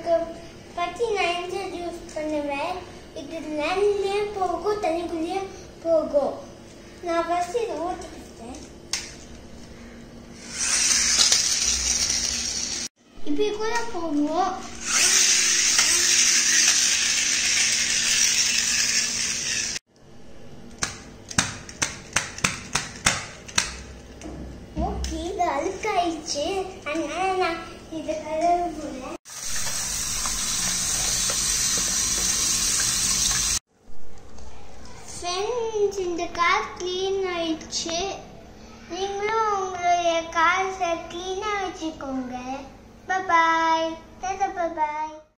இதுக்கு பற்றி நான் இன்ட்ரடியூஸ் பண்ணுவேன் இது நன்லே போகும் தண்ணிக்குள்ளேயே போகும் நான் ஃபர்ஸ்ட் இதை ஊற்றிக்கிட்டேன் இப்படி கூட போகும் ஓகே இது அழுக்காயிடுச்சு அதனால நான் இது கழுவ போறேன் ஃப்ரெண்ட்ஸ் இந்த கார் க்ளீன் ஆயிடுச்சு நீங்களும் உங்களுடைய காரை க்ளீனாக வச்சுக்கோங்க பாய் டாடா பாய்